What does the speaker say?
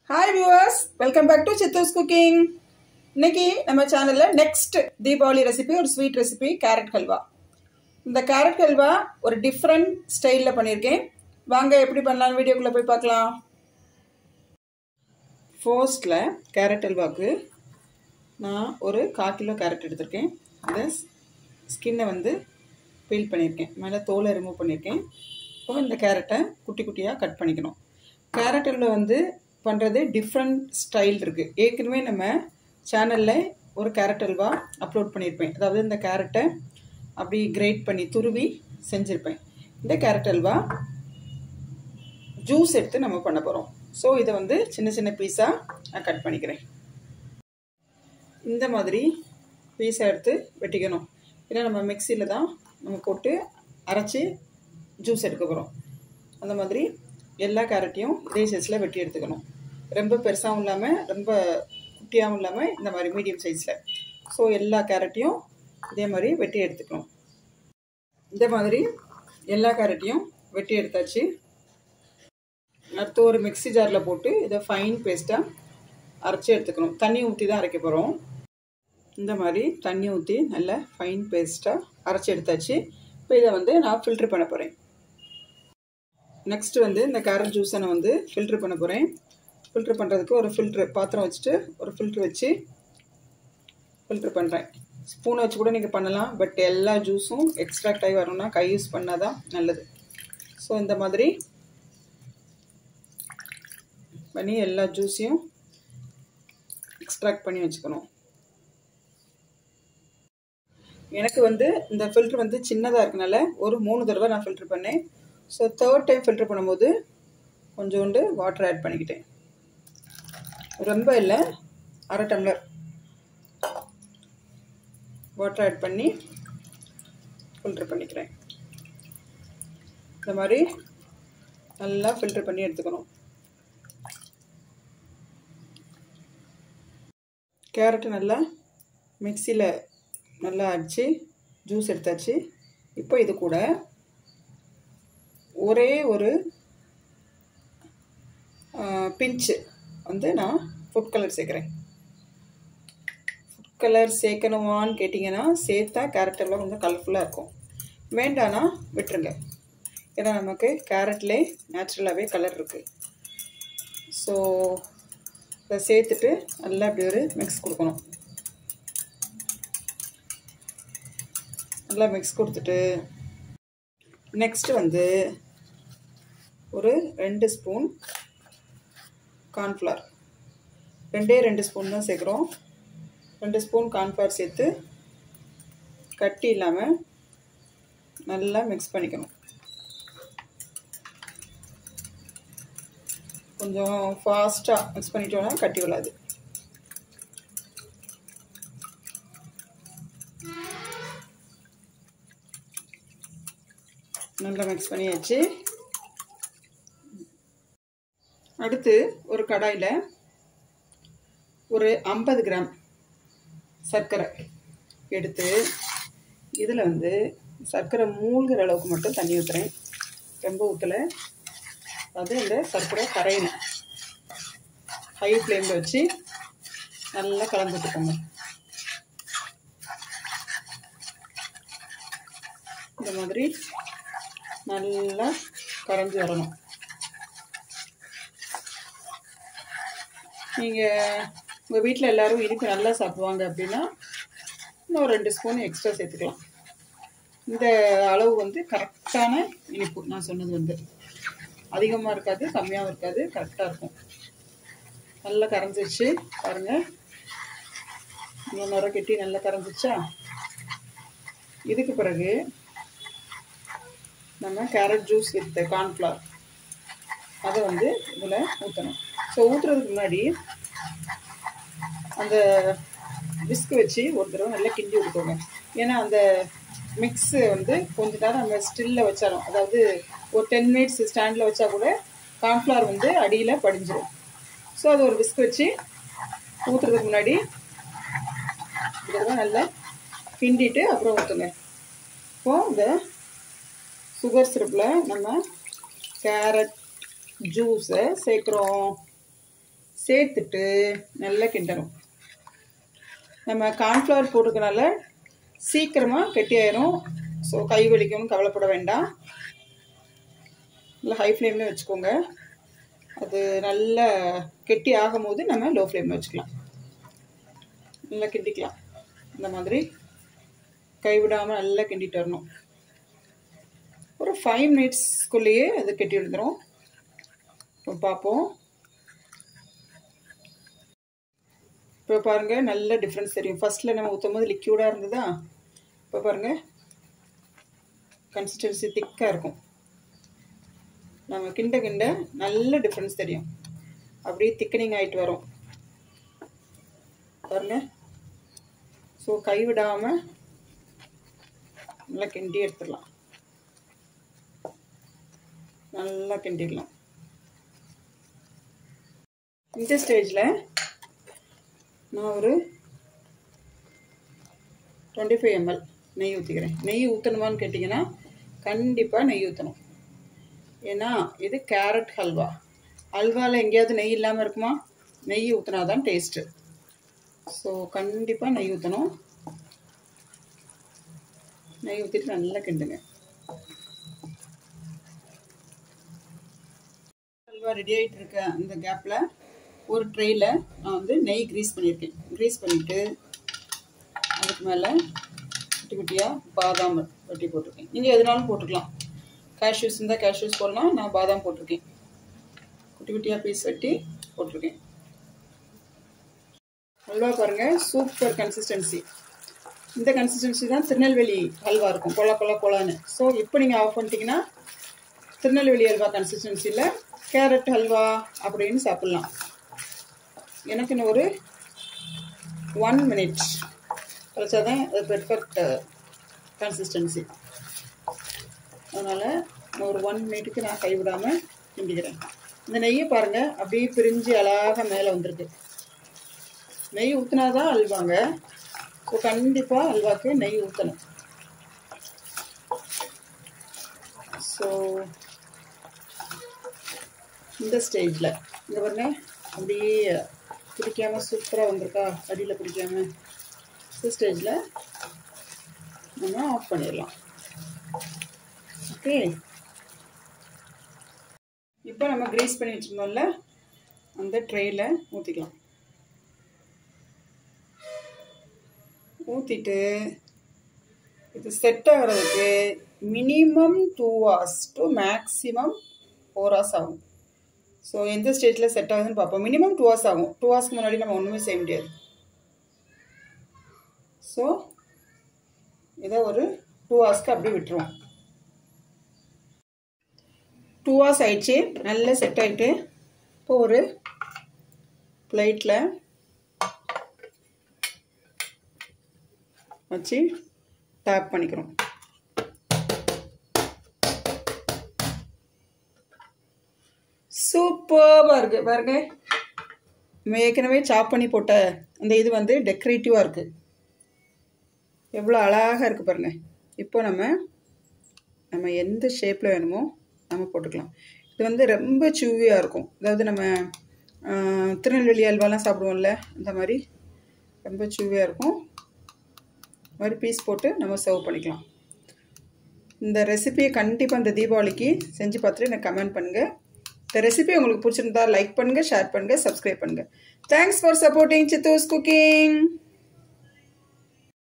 hi viewers welcome back to Chithu's cooking இன்னைக்கு நம்ம சேனலில் நெக்ஸ்ட் தீபாவளி ரெசிபி ஒரு ஸ்வீட் ரெசிபி கேரட் ஹல்வா இந்த கேரட் ஹல்வா ஒரு டிஃப்ரெண்ட் ஸ்டைலில் பண்ணியிருக்கேன் வாங்க எப்படி பண்ணலாம்னு வீடியோக்குள்ளே போய் பார்க்கலாம் ஃபர்ஸ்டில் கேரட் ஹல்வாவுக்கு நான் ஒரு கால் கிலோ கேரட் எடுத்திருக்கேன் அந்த ஸ்கின்னை வந்து பீல் பண்ணியிருக்கேன் மேலே தோலை ரிமூவ் பண்ணியிருக்கேன் இப்போ இந்த கேரட்டை குட்டி குட்டியாக கட் பண்ணிக்கணும் கேரட்டில் வந்து பண்ணுறது டிஃப்ரெண்ட் ஸ்டைல் இருக்குது ஏற்கனவே நம்ம சேனலில் ஒரு கேரட் அல்வா அப்லோட் பண்ணியிருப்பேன் அதாவது இந்த கேரட்டை அப்படி கிரேட் பண்ணி துருவி செஞ்சுருப்பேன் இந்த கேரட் அல்வா ஜூஸ் எடுத்து நம்ம பண்ண போகிறோம் ஸோ இதை வந்து சின்ன சின்ன பீஸாக நான் கட் பண்ணிக்கிறேன் இந்த மாதிரி பீஸை எடுத்து வெட்டிக்கணும் ஏன்னா நம்ம மிக்சியில் தான் நம்ம போட்டு அரைச்சி ஜூஸ் எடுக்க போகிறோம் அந்த மாதிரி எல்லா கேரட்டையும் இதே சைஸில் வெட்டி எடுத்துக்கணும் ரொம்ப பெருசாகவும் இல்லாமல் ரொம்ப குட்டியாகவும் இல்லாமல் இந்த மாதிரி மீடியம் சைஸில் ஸோ எல்லா கேரட்டையும் இதே மாதிரி வெட்டி எடுத்துக்கணும் இந்த மாதிரி எல்லா கேரட்டையும் வெட்டி எடுத்தாச்சு அடுத்து ஒரு மிக்ஸி ஜாரில் போட்டு இதை ஃபைன் பேஸ்ட்டாக அரைச்சி எடுத்துக்கணும் தண்ணி ஊற்றி தான் அரைக்க போகிறோம் இந்த மாதிரி தண்ணி ஊற்றி நல்லா ஃபைன் பேஸ்ட்டாக அரைச்சி எடுத்தாச்சு இப்போ இதை வந்து நான் ஃபில்ட்ரு பண்ண போகிறேன் நெக்ஸ்ட் வந்து இந்த கேரட் ஜூஸை நான் வந்து ஃபில்ட்ரு பண்ண போகிறேன் ஃபில்ட்ரு பண்ணுறதுக்கு ஒரு ஃபில்ட்ரு பாத்திரம் வச்சுட்டு ஒரு ஃபில்ட்ரு வச்சு ஃபில்ட்ரு பண்ணுறேன் ஸ்பூனை வச்சு கூட நீங்கள் பண்ணலாம் பட் எல்லா ஜூஸும் எக்ஸ்ட்ராக்ட் ஆகி வரணும்னா கை யூஸ் பண்ணால் தான் நல்லது ஸோ இந்த மாதிரி பண்ணி எல்லா ஜூஸையும் எக்ஸ்ட்ராக்ட் பண்ணி வச்சுக்கணும் எனக்கு வந்து இந்த ஃபில்ட்ரு வந்து சின்னதாக இருக்கனால ஒரு மூணு தடவை நான் ஃபில்ட்ரு பண்ணேன் ஸோ தேர்ட் டைம் ஃபில்ட்ரு பண்ணும்போது கொஞ்சோண்டு வாட்டர் ஆட் பண்ணிக்கிட்டேன் ரொம்ப இல்லை அரை டம்ளர் வாட்டர் ஆட் பண்ணி ஃபில்ட்ரு பண்ணிக்கிறேன் இந்த மாதிரி நல்லா ஃபில்ட்ரு பண்ணி எடுத்துக்கணும் கேரட்டு நல்லா மிக்சியில் நல்லா அடித்து ஜூஸ் எடுத்தாச்சு இப்போ இது கூட ஒரே ஒரு பிஞ்சு வந்து நான் ஃபுட் கலர் சேர்க்குறேன் ஃபுட் கலர் சேர்க்கணுமான்னு கேட்டிங்கன்னா சேர்த்தா கேரட்டெல்லாம் கொஞ்சம் கலர்ஃபுல்லாக இருக்கும் வேண்டானா விட்டுருங்க ஏன்னா நமக்கு கேரட்லே நேச்சுரலாகவே கலர் இருக்குது ஸோ இதை சேர்த்துட்டு நல்லா அப்படி ஒரு மிக்ஸ் கொடுக்கணும் நல்லா மிக்ஸ் கொடுத்துட்டு நெக்ஸ்ட்டு வந்து ஒரு ரெண்டு ஸ்பூன் கார்ன்ஃப்ளவர் ரெண்டே ரெண்டு ஸ்பூன் தான் சேர்க்குறோம் ரெண்டு ஸ்பூன் கார்ன்ஃப்ளவர் சேர்த்து கட்டி இல்லாமல் நல்லா மிக்ஸ் பண்ணிக்கணும் கொஞ்சம் ஃபாஸ்ட்டாக மிக்ஸ் பண்ணிட்டோன்னா கட்டி விடாது நல்லா மிக்ஸ் பண்ணியாச்சு அடுத்து ஒரு கடாயில் ஒரு ஐம்பது கிராம் சர்க்கரை எடுத்து இதில் வந்து சர்க்கரை மூழ்கிற அளவுக்கு மட்டும் தண்ணி ஊற்றுறேன் ரொம்ப ஊற்றலை அது இந்த சர்க்கரை கரையணும் ஹை ஃப்ளேமில் வச்சு நல்லா கலந்துட்டுக்கோங்க இந்த மாதிரி நல்லா கரைஞ்சி வரணும் நீங்கள் உங்கள் வீட்டில் எல்லோரும் இனிப்பு நல்லா சாப்பிடுவாங்க அப்படின்னா இன்னும் ரெண்டு ஸ்பூன் எக்ஸ்ட்ரா சேர்த்துக்கலாம் இந்த அளவு வந்து கரெக்டான இனிப்பு நான் சொன்னது வந்து அதிகமாக இருக்காது கம்மியாகவும் இருக்காது கரெக்டாக இருக்கும் நல்லா கரைஞ்சிச்சு பாருங்கள் இன்னும் நுர கட்டி நல்லா கரைஞ்சிச்சா இதுக்கு பிறகு நம்ம கேரட் ஜூஸ் வித் கார்ன்ஃப்ளவர் அதை வந்து இதில் ஊற்றணும் ஸோ ஊற்றுறதுக்கு முன்னாடி அந்த விஸ்க் வச்சு ஒரு தடவை நல்லா கிண்டி விட்டுக்கோங்க ஏன்னா அந்த மிக்ஸு வந்து கொஞ்ச நேரம் நம்ம ஸ்டில்லில் வச்சாலும் அதாவது ஒரு டென் மினிட்ஸ் ஸ்டாண்டில் வச்சா கூட கார்ன்ஃப்ளவர் வந்து அடியில் படிஞ்சிடும் ஸோ அது ஒரு விஸ்க் வச்சு ஊற்றுறதுக்கு முன்னாடி ஒரு தடவை நல்லா கிண்டிட்டு அப்புறம் ஊற்றுங்க இப்போது இந்த சுகர் சிரப்பில் நம்ம கேரட் ஜூஸை சேர்க்குறோம் சேர்த்துட்டு நல்லா கிண்டணும் நம்ம கார்ன்ஃப்ளவர் போட்டுக்கனால சீக்கிரமாக கெட்டியாயிரும் ஸோ கை வலிக்கும்னு கவலைப்பட வேண்டாம் இல்லை ஹை ஃப்ளேமில் வச்சுக்கோங்க அது நல்லா கெட்டி ஆகும்போது நம்ம லோ ஃப்ளேமில் வச்சுக்கலாம் நல்லா கிண்டிக்கலாம் இந்த மாதிரி கைவிடாமல் நல்லா கிண்டிட்டு வரணும் ஒரு ஃபைவ் மினிட்ஸ்க்குள்ளேயே அது கெட்டி விழுந்துடும் இப்போ பார்ப்போம் இப்போ பாருங்கள் நல்ல டிஃப்ரென்ஸ் தெரியும் ஃபஸ்ட்டில் நம்ம ஊற்றும் போது லிக்யூடாக இருந்ததா இப்போ பாருங்கள் கன்சிஸ்டன்சி திக்காக இருக்கும் நம்ம கிண்ட கிண்ட நல்ல டிஃப்ரென்ஸ் தெரியும் அப்படியே திக்கனிங் ஆகிட்டு வரும் பாருங்கள் ஸோ கைவிடாமல் நல்லா கிண்டி எடுத்துடலாம் நல்லா கிண்டிடலாம் இந்த ஸ்டேஜில் நான் ஒரு டுவெண்ட்டி ஃபைவ் எம்எல் நெய் ஊற்றிக்கிறேன் நெய் ஊற்றணுமான்னு கேட்டிங்கன்னா கண்டிப்பாக நெய் ஊற்றணும் ஏன்னா இது கேரட் ஹல்வா ஹல்வாவில் எங்கேயாவது நெய் இல்லாமல் இருக்குமா நெய் ஊற்றினா தான் டேஸ்ட்டு ஸோ கண்டிப்பாக நெய் ஊற்றணும் நெய் ஊற்றிட்டு நல்லா கிண்டுங்க ஹல்வா ரெடி ஆகிட்டு இருக்க அந்த கேப்பில் ஒரு ட்ரெயில் நான் வந்து நெய் க்ரீஸ் பண்ணியிருக்கேன் க்ரீஸ் பண்ணிவிட்டு அதுக்கு மேலே குட்டி குட்டியாக பாதாம் வெட்டி போட்டிருக்கேன் நீங்கள் எதுனாலும் போட்டுக்கலாம் கேஷ்யூஸ் இருந்தால் கேஷ்யூஸ் போடலாம் நான் பாதாம் போட்டிருக்கேன் குட்டி குட்டியாக பீஸ் வெட்டி போட்டிருக்கேன் ஹல்வா பாருங்கள் சூப்பர் கன்சிஸ்டன்சி இந்த கன்சிஸ்டன்சி தான் திருநெல்வேலி ஹல்வா இருக்கும் கொல கொல கொலான்னு ஸோ இப்போ நீங்கள் ஆஃப் பண்ணிட்டீங்கன்னா திருநெல்வேலி ஹல்வா கன்சிஸ்டன்சியில் கேரட் ஹல்வா அப்படின்னு சாப்பிட்லாம் எனக்கு இன்னும் ஒரு ஒன் மினிட் கழிச்சா தான் அது பெர்ஃபெக்ட் கன்சிஸ்டன்சி அதனால் ஒரு ஒன் மினிட்டுக்கு நான் கைவிடாமல் கிண்டிக்கிறேன் இந்த நெய்யை பாருங்கள் அப்படியே பிரிஞ்சு அழகாக மேலே வந்திருக்கு நெய் ஊற்றினா தான் அல்வாங்க ஸோ கண்டிப்பாக அல்வாக்கு நெய் ஊற்றணும் ஸோ இந்த ஸ்டேஜில் இங்கே பாருங்க அப்படியே பிடிக்காமல் சூப்பராக வந்திருக்கா அடியில் பிடிக்காமல் இந்த ஸ்டேஜில் நம்ம ஆஃப் பண்ணிடலாம் ஓகே இப்போ நம்ம கிரீஸ் பண்ணி வச்சுருந்தோம்ல அந்த ட்ரேயில் ஊற்றிக்கலாம் ஊற்றிட்டு இது செட் ஆகிறதுக்கு minimum two hours to maximum four hours ஆகும் ஸோ எந்த ஸ்டேஜில் செட் ஆகுதுன்னு பார்ப்போம் மினிமம் டூ ஹவர்ஸ் ஆகும் டூ ஹவர்ஸ்க்கு முன்னாடி நம்ம ஒன்றுமே செய்ய முடியாது ஸோ இதை ஒரு டூ ஹவர்ஸ்க்கு அப்படியே விட்டுருவோம் டூ ஹவர்ஸ் ஆயிடுச்சு நல்லா செட் ஆகிட்டு இப்போ ஒரு பிளேட்டில் வச்சு டேப் பண்ணிக்கிறோம் சூப்பராக இருக்குது பாருங்க நம்ம ஏற்கனவே சாப் பண்ணி போட்ட அந்த இது வந்து டெக்கரேட்டிவாக இருக்குது எவ்வளோ அழகாக இருக்குது பாருங்கள் இப்போ நம்ம நம்ம எந்த ஷேப்பில் வேணுமோ நம்ம போட்டுக்கலாம் இது வந்து ரொம்ப சூவியாக இருக்கும் அதாவது நம்ம திருநெல்வேலி அல்வாலாம் சாப்பிடுவோம்ல இந்த மாதிரி ரொம்ப சூவியாக இருக்கும் மாதிரி பீஸ் போட்டு நம்ம சர்வ் பண்ணிக்கலாம் இந்த ரெசிபியை கண்டிப்பாக இந்த தீபாவளிக்கு செஞ்சு பார்த்துட்டு எனக்கு கமெண்ட் பண்ணுங்கள் இந்த ரெசிபி உங்களுக்கு பிடிச்சிருந்தா லைக் பண்ணுங்கள் ஷேர் பண்ணுங்கள் சப்ஸ்கிரைப் பண்ணுங்கள் thanks for supporting Chithu's cooking